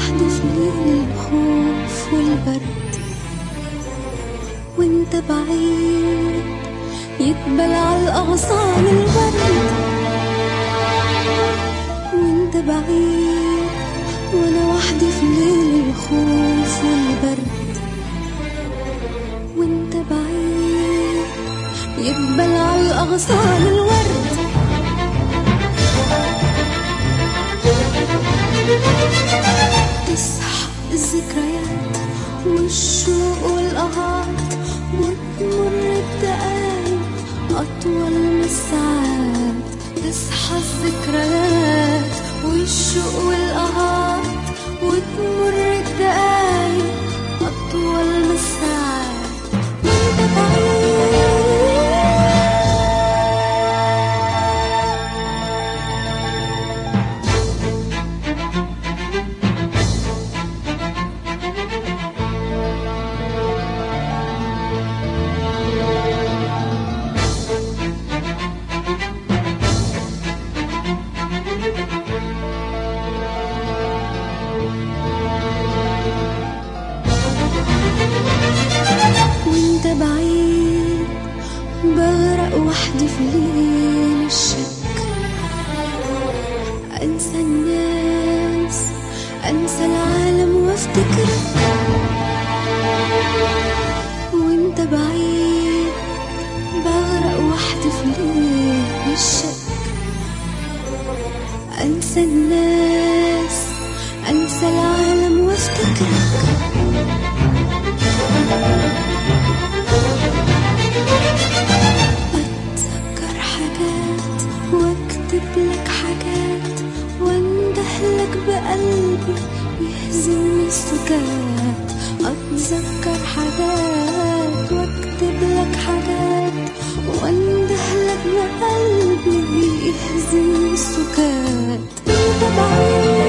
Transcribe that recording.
وحدي في ليل الخوف والبرد وانت بعيد يقبل على الأغصان الورد وانت بعيد وانا وحدي في ليل الخوف والبرد وانت بعيد يقبل على الأغصان الورد تصحى الذكريات والشوق والقهات وتمر الدقايق أطول من الساعات تصحى الذكريات والشوق والقهات وتمر الدقايق أطول من الساعات وانت بعيد وانت بعيد بغرق وحدي في ليل الشك انسى الناس انسى العالم وافتكرك وانت بعيد بغرق وحدي في ليل الشك انسى الناس انسى العالم وافتكرك أتذكر حاجات واكتب لك حاجات وانده لك بقلبي يهزمني السكات أتذكر حاجات واكتب لك حاجات وانده لك بقلبي يهزمني السكات انت بعيد